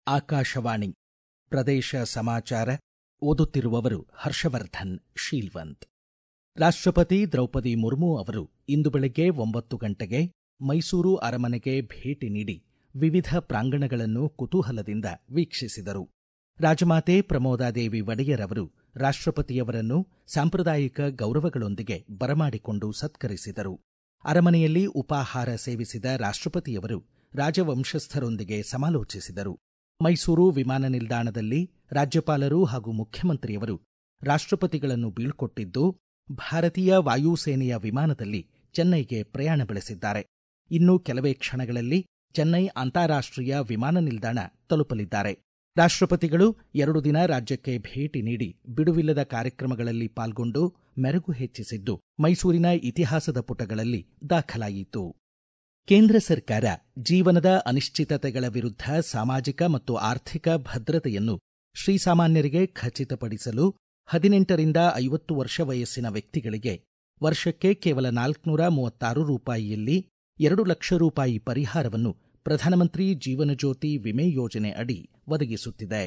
ಆಕಾಶವಾಣಿ ಪ್ರದೇಶ ಸಮಾಚಾರ ಓದುತ್ತಿರುವವರು ಹರ್ಷವರ್ಧನ್ ಶೀಲ್ವಂತ್ ರಾಷ್ಟ್ರಪತಿ ದ್ರೌಪದಿ ಮುರ್ಮು ಅವರು ಇಂದು ಬೆಳಗ್ಗೆ ಒಂಬತ್ತು ಗಂಟೆಗೆ ಮೈಸೂರು ಅರಮನೆಗೆ ಭೇಟಿ ನೀಡಿ ವಿವಿಧ ಪ್ರಾಂಗಣಗಳನ್ನು ಕುತೂಹಲದಿಂದ ವೀಕ್ಷಿಸಿದರು ರಾಜಮಾತೆ ಪ್ರಮೋದಾದೇವಿ ಒಡೆಯರ್ ಅವರು ರಾಷ್ಟ್ರಪತಿಯವರನ್ನು ಸಾಂಪ್ರದಾಯಿಕ ಗೌರವಗಳೊಂದಿಗೆ ಬರಮಾಡಿಕೊಂಡು ಸತ್ಕರಿಸಿದರು ಅರಮನೆಯಲ್ಲಿ ಉಪಾಹಾರ ಸೇವಿಸಿದ ರಾಷ್ಟ್ರಪತಿಯವರು ರಾಜವಂಶಸ್ಥರೊಂದಿಗೆ ಸಮಾಲೋಚಿಸಿದರು ಮೈಸೂರು ವಿಮಾನ ನಿಲ್ದಾಣದಲ್ಲಿ ರಾಜ್ಯಪಾಲರು ಹಾಗೂ ಮುಖ್ಯಮಂತ್ರಿಯವರು ರಾಷ್ಟ್ರಪತಿಗಳನ್ನು ಬೀಳ್ಕೊಟ್ಟಿದ್ದು ಭಾರತೀಯ ವಾಯುಸೇನೆಯ ವಿಮಾನದಲ್ಲಿ ಚೆನ್ನೈಗೆ ಪ್ರಯಾಣ ಬೆಳೆಸಿದ್ದಾರೆ ಇನ್ನು ಕೆಲವೇ ಕ್ಷಣಗಳಲ್ಲಿ ಚೆನ್ನೈ ಅಂತಾರಾಷ್ಟ್ರೀಯ ವಿಮಾನ ನಿಲ್ದಾಣ ತಲುಪಲಿದ್ದಾರೆ ರಾಷ್ಟ್ರಪತಿಗಳು ಎರಡು ದಿನ ರಾಜ್ಯಕ್ಕೆ ಭೇಟಿ ನೀಡಿ ಬಿಡುವಿಲ್ಲದ ಕಾರ್ಯಕ್ರಮಗಳಲ್ಲಿ ಪಾಲ್ಗೊಂಡು ಮೆರುಗು ಹೆಚ್ಚಿಸಿದ್ದು ಮೈಸೂರಿನ ಇತಿಹಾಸದ ಪುಟಗಳಲ್ಲಿ ದಾಖಲಾಯಿತು ಕೇಂದ್ರ ಸರ್ಕಾರ ಜೀವನದ ಅನಿಶ್ಚಿತತೆಗಳ ವಿರುದ್ಧ ಸಾಮಾಜಿಕ ಮತ್ತು ಆರ್ಥಿಕ ಭದ್ರತೆಯನ್ನು ಶ್ರೀಸಾಮಾನ್ಯರಿಗೆ ಖಚಿತಪಡಿಸಲು ಹದಿನೆಂಟರಿಂದ ಐವತ್ತು ವರ್ಷ ವಯಸ್ಸಿನ ವ್ಯಕ್ತಿಗಳಿಗೆ ವರ್ಷಕ್ಕೆ ಕೇವಲ ನಾಲ್ಕುನೂರ ಮೂವತ್ತಾರು ರೂಪಾಯಿಯಲ್ಲಿ ಎರಡು ಲಕ್ಷ ರೂಪಾಯಿ ಪರಿಹಾರವನ್ನು ಪ್ರಧಾನಮಂತ್ರಿ ಜೀವನ ಜ್ಯೋತಿ ವಿಮೆ ಯೋಜನೆ ಅಡಿ ಒದಗಿಸುತ್ತಿದೆ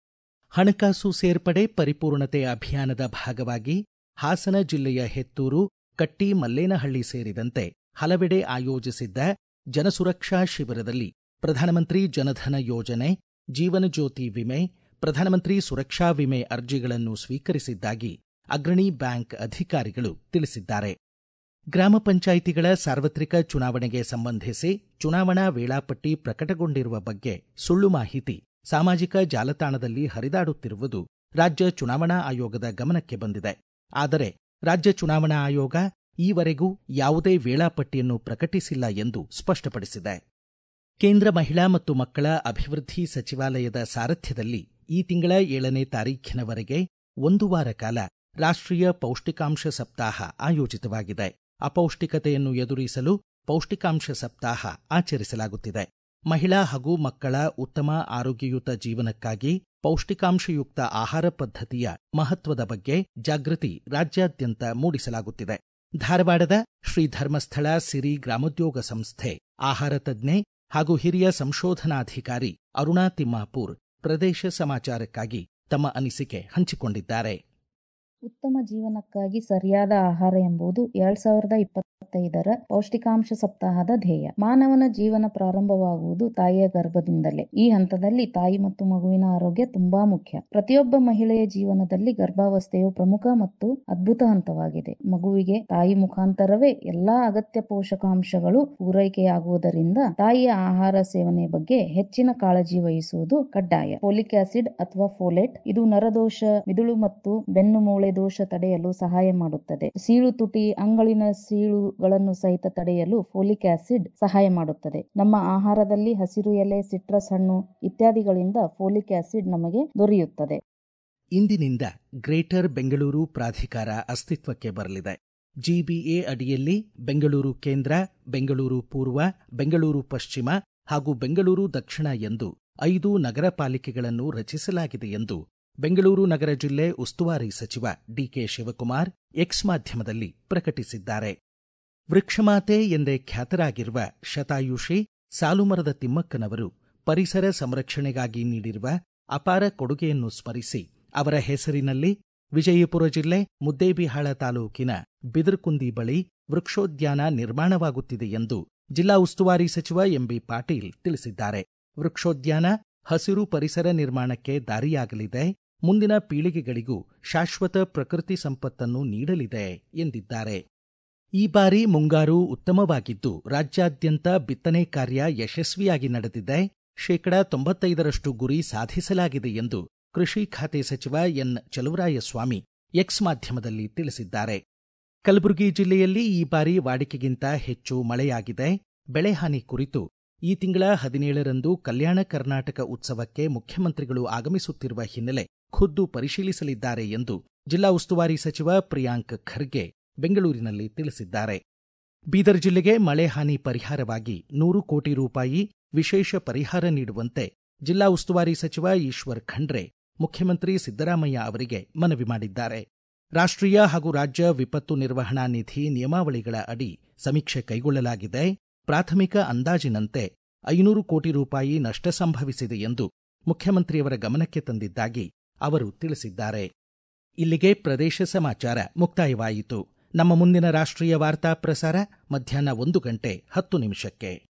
ಹಣಕಾಸು ಸೇರ್ಪಡೆ ಪರಿಪೂರ್ಣತೆ ಅಭಿಯಾನದ ಭಾಗವಾಗಿ ಹಾಸನ ಜಿಲ್ಲೆಯ ಹೆತ್ತೂರು ಕಟ್ಟಿ ಮಲ್ಲೇನಹಳ್ಳಿ ಸೇರಿದಂತೆ ಹಲವೆಡೆ ಆಯೋಜಿಸಿದ್ದ ಜನಸುರಕ್ಷಾ ಶಿಬಿರದಲ್ಲಿ ಪ್ರಧಾನಮಂತ್ರಿ ಜನಧನ ಯೋಜನೆ ಜೀವನ ಜ್ಯೋತಿ ವಿಮೆ ಪ್ರಧಾನಮಂತ್ರಿ ಸುರಕ್ಷಾ ವಿಮೆ ಅರ್ಜಿಗಳನ್ನು ಸ್ವೀಕರಿಸಿದ್ದಾಗಿ ಅಗ್ರಣಿ ಬ್ಯಾಂಕ್ ಅಧಿಕಾರಿಗಳು ತಿಳಿಸಿದ್ದಾರೆ ಗ್ರಾಮ ಪಂಚಾಯಿತಿಗಳ ಸಾರ್ವತ್ರಿಕ ಚುನಾವಣೆಗೆ ಸಂಬಂಧಿಸಿ ಚುನಾವಣಾ ವೇಳಾಪಟ್ಟಿ ಪ್ರಕಟಗೊಂಡಿರುವ ಬಗ್ಗೆ ಸುಳ್ಳು ಮಾಹಿತಿ ಸಾಮಾಜಿಕ ಜಾಲತಾಣದಲ್ಲಿ ಹರಿದಾಡುತ್ತಿರುವುದು ರಾಜ್ಯ ಚುನಾವಣಾ ಆಯೋಗದ ಗಮನಕ್ಕೆ ಬಂದಿದೆ ಆದರೆ ರಾಜ್ಯ ಚುನಾವಣಾ ಆಯೋಗ ಈವರೆಗೂ ಯಾವುದೇ ವೇಳಾಪಟ್ಟಿಯನ್ನು ಪ್ರಕಟಿಸಿಲ್ಲ ಎಂದು ಸ್ಪಷ್ಟಪಡಿಸಿದೆ ಕೇಂದ್ರ ಮಹಿಳಾ ಮತ್ತು ಮಕ್ಕಳ ಅಭಿವೃದ್ಧಿ ಸಚಿವಾಲಯದ ಸಾರಥ್ಯದಲ್ಲಿ ಈ ತಿಂಗಳ ಏಳನೇ ತಾರೀಖಿನವರೆಗೆ ಒಂದು ವಾರ ಕಾಲ ರಾಷ್ಟ್ರೀಯ ಪೌಷ್ಟಿಕಾಂಶ ಸಪ್ತಾಹ ಆಯೋಜಿತವಾಗಿದೆ ಅಪೌಷ್ಟಿಕತೆಯನ್ನು ಎದುರಿಸಲು ಪೌಷ್ಟಿಕಾಂಶ ಸಪ್ತಾಹ ಆಚರಿಸಲಾಗುತ್ತಿದೆ ಮಹಿಳಾ ಹಾಗೂ ಮಕ್ಕಳ ಉತ್ತಮ ಆರೋಗ್ಯಯುತ ಜೀವನಕ್ಕಾಗಿ ಪೌಷ್ಟಿಕಾಂಶಯುಕ್ತ ಆಹಾರ ಪದ್ಧತಿಯ ಮಹತ್ವದ ಬಗ್ಗೆ ಜಾಗೃತಿ ರಾಜ್ಯಾದ್ಯಂತ ಮೂಡಿಸಲಾಗುತ್ತಿದೆ ಧಾರವಾಡದ ಶ್ರೀ ಧರ್ಮಸ್ಥಳ ಸಿರಿ ಗ್ರಾಮೋದ್ಯೋಗ ಸಂಸ್ಥೆ ಆಹಾರ ತಜ್ಞೆ ಹಾಗೂ ಹಿರಿಯ ಸಂಶೋಧನಾಧಿಕಾರಿ ಅರುಣಾ ತಿಮ್ಮಾಪೂರ್ ಪ್ರದೇಶ ಸಮಾಚಾರಕ್ಕಾಗಿ ತಮ್ಮ ಅನಿಸಿಕೆ ಹಂಚಿಕೊಂಡಿದ್ದಾರೆ ಉತ್ತಮ ಜೀವನಕ್ಕಾಗಿ ಸರಿಯಾದ ಆಹಾರ ಎಂಬುದು ಎರಡ್ ಸಾವಿರದ ಇಪ್ಪತ್ತೈದರ ಪೌಷ್ಟಿಕಾಂಶ ಸಪ್ತಾಹದ ಧ್ಯೇಯ ಮಾನವನ ಜೀವನ ಪ್ರಾರಂಭವಾಗುವುದು ತಾಯಿಯ ಗರ್ಭದಿಂದಲೇ ಈ ಹಂತದಲ್ಲಿ ತಾಯಿ ಮತ್ತು ಮಗುವಿನ ಆರೋಗ್ಯ ತುಂಬಾ ಮುಖ್ಯ ಪ್ರತಿಯೊಬ್ಬ ಮಹಿಳೆಯ ಜೀವನದಲ್ಲಿ ಗರ್ಭಾವಸ್ಥೆಯು ಪ್ರಮುಖ ಮತ್ತು ಅದ್ಭುತ ಹಂತವಾಗಿದೆ ಮಗುವಿಗೆ ತಾಯಿ ಮುಖಾಂತರವೇ ಎಲ್ಲಾ ಅಗತ್ಯ ಪೋಷಕಾಂಶಗಳು ಪೂರೈಕೆಯಾಗುವುದರಿಂದ ತಾಯಿಯ ಆಹಾರ ಸೇವನೆ ಬಗ್ಗೆ ಹೆಚ್ಚಿನ ಕಾಳಜಿ ವಹಿಸುವುದು ಕಡ್ಡಾಯ ಫೋಲಿಕ್ ಆಸಿಡ್ ಅಥವಾ ಫೋಲೆಟ್ ಇದು ನರದೋಷ ಮಿದುಳು ಮತ್ತು ಬೆನ್ನು ಮೂಳೆ ದೋಷ ತಡೆಯಲು ಸಹಾಯ ಮಾಡುತ್ತದೆ ಸೀಳು ತುಟಿ ಅಂಗಳಿನ ಸೀಳುಗಳನ್ನು ಸಹಿತ ತಡೆಯಲು ಫೋಲಿಕ್ ಆಸಿಡ್ ಸಹಾಯ ಮಾಡುತ್ತದೆ ನಮ್ಮ ಆಹಾರದಲ್ಲಿ ಹಸಿರು ಎಲೆ ಸಿಟ್ರಸ್ ಹಣ್ಣು ಇತ್ಯಾದಿಗಳಿಂದ ಫೋಲಿಕ್ ಆಸಿಡ್ ನಮಗೆ ದೊರೆಯುತ್ತದೆ ಇಂದಿನಿಂದ ಗ್ರೇಟರ್ ಬೆಂಗಳೂರು ಪ್ರಾಧಿಕಾರ ಅಸ್ತಿತ್ವಕ್ಕೆ ಬರಲಿದೆ ಜಿಬಿಎ ಅಡಿಯಲ್ಲಿ ಬೆಂಗಳೂರು ಕೇಂದ್ರ ಬೆಂಗಳೂರು ಪೂರ್ವ ಬೆಂಗಳೂರು ಪಶ್ಚಿಮ ಹಾಗೂ ಬೆಂಗಳೂರು ದಕ್ಷಿಣ ಎಂದು ಐದು ನಗರ ಪಾಲಿಕೆಗಳನ್ನು ರಚಿಸಲಾಗಿದೆ ಎಂದು ಬೆಂಗಳೂರು ನಗರ ಜಿಲ್ಲೆ ಉಸ್ತುವಾರಿ ಸಚಿವ ಡಿಕೆ ಶಿವಕುಮಾರ್ ಎಕ್ಸ್ ಮಾಧ್ಯಮದಲ್ಲಿ ಪ್ರಕಟಿಸಿದ್ದಾರೆ ವೃಕ್ಷಮಾತೆ ಎಂದೇ ಖ್ಯಾತರಾಗಿರುವ ಶತಾಯುಷಿ ಸಾಲುಮರದ ತಿಮ್ಮಕ್ಕನವರು ಪರಿಸರ ಸಂರಕ್ಷಣೆಗಾಗಿ ನೀಡಿರುವ ಅಪಾರ ಕೊಡುಗೆಯನ್ನು ಸ್ಮರಿಸಿ ಅವರ ಹೆಸರಿನಲ್ಲಿ ವಿಜಯಪುರ ಜಿಲ್ಲೆ ಮುದ್ದೇಬಿಹಾಳ ತಾಲೂಕಿನ ಬಿದರ್ಕುಂದಿ ಬಳಿ ವೃಕ್ಷೋದ್ಯಾನ ನಿರ್ಮಾಣವಾಗುತ್ತಿದೆ ಎಂದು ಜಿಲ್ಲಾ ಉಸ್ತುವಾರಿ ಸಚಿವ ಎಂಬಿ ಪಾಟೀಲ್ ತಿಳಿಸಿದ್ದಾರೆ ವೃಕ್ಷೋದ್ಯಾನ ಹಸಿರು ಪರಿಸರ ನಿರ್ಮಾಣಕ್ಕೆ ದಾರಿಯಾಗಲಿದೆ ಮುಂದಿನ ಪೀಳಿಗೆಗಳಿಗೂ ಶಾಶ್ವತ ಪ್ರಕೃತಿ ಸಂಪತ್ತನ್ನು ನೀಡಲಿದೆ ಎಂದಿದ್ದಾರೆ ಈ ಬಾರಿ ಮುಂಗಾರು ಉತ್ತಮವಾಗಿದ್ದು ರಾಜ್ಯಾದ್ಯಂತ ಬಿತ್ತನೆ ಕಾರ್ಯ ಯಶಸ್ವಿಯಾಗಿ ನಡೆದಿದೆ ಶೇಕಡಾ ತೊಂಬತ್ತೈದರಷ್ಟು ಗುರಿ ಸಾಧಿಸಲಾಗಿದೆ ಎಂದು ಕೃಷಿ ಖಾತೆ ಸಚಿವ ಎನ್ ಚಲುವರಾಯಸ್ವಾಮಿ ಎಕ್ಸ್ ಮಾಧ್ಯಮದಲ್ಲಿ ತಿಳಿಸಿದ್ದಾರೆ ಕಲಬುರಗಿ ಜಿಲ್ಲೆಯಲ್ಲಿ ಈ ಬಾರಿ ವಾಡಿಕೆಗಿಂತ ಹೆಚ್ಚು ಮಳೆಯಾಗಿದೆ ಬೆಳೆಹಾನಿ ಕುರಿತು ಈ ತಿಂಗಳ ಹದಿನೇಳರಂದು ಕಲ್ಯಾಣ ಕರ್ನಾಟಕ ಉತ್ಸವಕ್ಕೆ ಮುಖ್ಯಮಂತ್ರಿಗಳು ಆಗಮಿಸುತ್ತಿರುವ ಹಿನ್ನೆಲೆ ಖುದ್ದು ಪರಿಶೀಲಿಸಲಿದ್ದಾರೆ ಎಂದು ಜಿಲ್ಲಾ ಉಸ್ತುವಾರಿ ಸಚಿವ ಪ್ರಿಯಾಂಕ್ ಖರ್ಗೆ ಬೆಂಗಳೂರಿನಲ್ಲಿ ತಿಳಿಸಿದ್ದಾರೆ ಬೀದರ್ ಜಿಲ್ಲೆಗೆ ಮಳೆ ಹಾನಿ ಪರಿಹಾರವಾಗಿ ನೂರು ಕೋಟಿ ರೂಪಾಯಿ ವಿಶೇಷ ಪರಿಹಾರ ನೀಡುವಂತೆ ಜಿಲ್ಲಾ ಉಸ್ತುವಾರಿ ಸಚಿವ ಈಶ್ವರ್ ಖಂಡ್ರೆ ಮುಖ್ಯಮಂತ್ರಿ ಸಿದ್ದರಾಮಯ್ಯ ಅವರಿಗೆ ಮನವಿ ಮಾಡಿದ್ದಾರೆ ರಾಷ್ಟ್ರೀಯ ಹಾಗೂ ರಾಜ್ಯ ವಿಪತ್ತು ನಿರ್ವಹಣಾ ನಿಧಿ ನಿಯಮಾವಳಿಗಳ ಅಡಿ ಸಮೀಕ್ಷೆ ಕೈಗೊಳ್ಳಲಾಗಿದೆ ಪ್ರಾಥಮಿಕ ಅಂದಾಜಿನಂತೆ ಐನೂರು ಕೋಟಿ ರೂಪಾಯಿ ನಷ್ಟ ಸಂಭವಿಸಿದೆ ಎಂದು ಮುಖ್ಯಮಂತ್ರಿಯವರ ಗಮನಕ್ಕೆ ತಂದಿದ್ದಾಗಿ ಅವರು ತಿಳಿಸಿದ್ದಾರೆ ಇಲ್ಲಿಗೆ ಪ್ರದೇಶ ಸಮಾಚಾರ ಮುಕ್ತಾಯವಾಯಿತು ನಮ್ಮ ಮುಂದಿನ ರಾಷ್ಟ್ರೀಯ ವಾರ್ತಾ ಪ್ರಸಾರ ಮಧ್ಯಾಹ್ನ ಒಂದು ಗಂಟೆ ಹತ್ತು ನಿಮಿಷಕ್ಕೆ